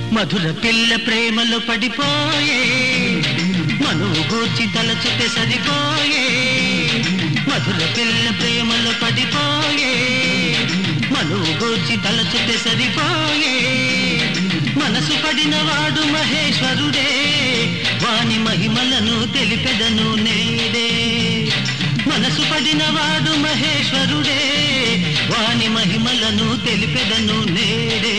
మధుర పిల్ల ప్రేమలో పడిపోయే మనువు గూర్చి తలచుతే సరిపోయే మధుర పిల్ల ప్రేమలో పడిపోయే మనువు గూర్చి తలచుతే సరిపోయే మనసు పడిన వాడు మహేశ్వరుడే వాని మహిమలను తెలిపెదను నేడే మనసు పడిన వాడు మహేశ్వరుడే వాని మహిమలను తెలిపెదను నేడే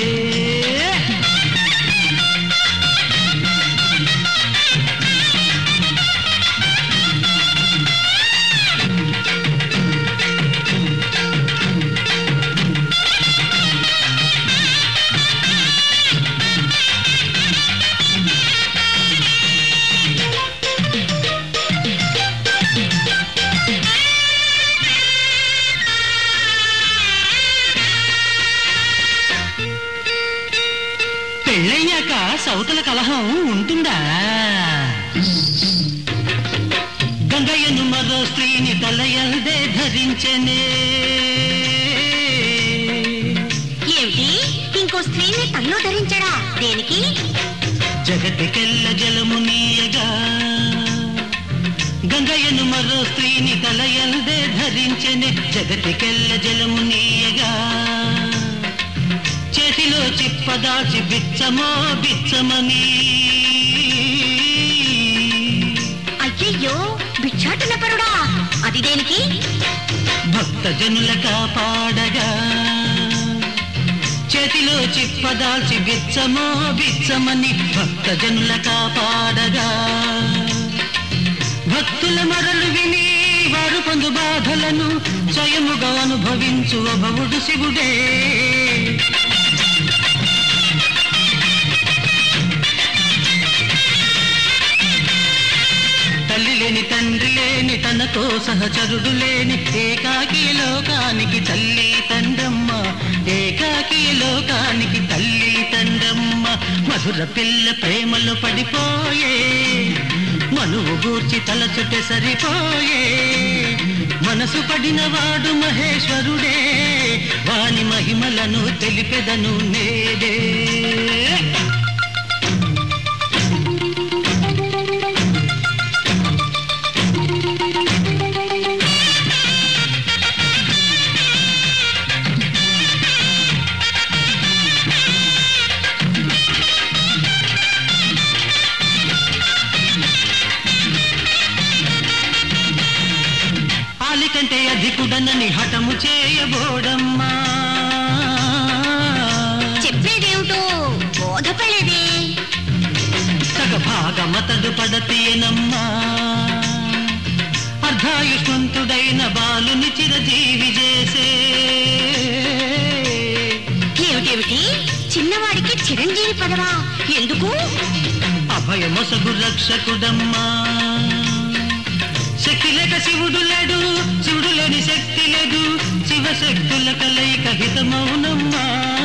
పెళ్ళయ్యాక సౌతల కలహం ఉంటుందా గంగయ్యను మరో స్త్రీని తలయల్దే ధరించనే ఏమిటి ఇంకో స్త్రీని తన్ను ధరించడా దేనికి జగతికెల్ల జలము నీయగా గంగయ్యను మరో స్త్రీని తలయల్దే ధరించనే జగతికెల్ల జలము నీయగా చేతిలో చిప్పదాచి బిచ్చమో బిచ్చమని అయ్యయ్యో భిక్షాటన పరుడా అది దేనికి భక్త జనుల కాపాడగా చేతిలో చిప్పదాల్చి బిచ్చమో బిచ్చమని భక్త జనుల కాపాడగా భక్తుల మరలు విని వారు పొందు బాధలను స్వయముగా అనుభవించు భవుడు శివుడే తల్లి లేని తండ్రి లేని తనతో సహచరుడు లేని ఏకాకి లోకానికి తల్లి తండ్రమ్మ ఏకాకి లోకానికి తల్లి తండ్రమ్మ మధుర పిల్ల ప్రేమలో పడిపోయే మనువు గూర్చి తలచుటే సరిపోయే మనసు పడిన వాడు మహేశ్వరుడే వాని మహిమలను తెలిపెదను నేడే ఆలి కంటే అధికుడనని హఠము చేయబోడమ్మా చెప్పేదేమిటో బోధపడేదే సగ భాగమతడు పడతీయనమ్మా అర్ధాయుష్మంతుడైన బాలుని చిరజీవి చేసే ఏమిటేమిటి చిన్నవాడికి చిరంజీవి పదవా ఎందుకు అభయమొసగు రక్షకుడమ్మా శక్తి లేక శివుడు లేడు శివుడు లేని శక్తి లేదు శివశక్తుల కలయిక హితమౌనమ్మా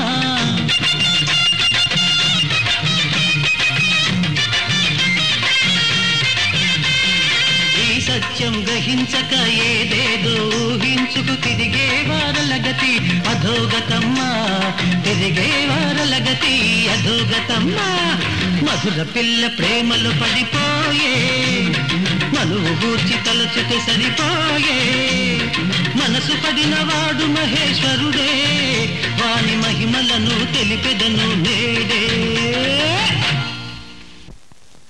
ఈ సత్యం గ్రహించక ఏదేదో ఊహించుకు తిరిగే వారల గతి అధోగతమ్మా తిరిగే వారల గతి అధోగతమ్మా మధుర పిల్ల ప్రేమలు పడిపోయే మనువు గూర్చి తలచుతే సరిపోయే మనసు పడిన వాడు మహేశ్వరుడే వాని మహిమలను తెలిపెదను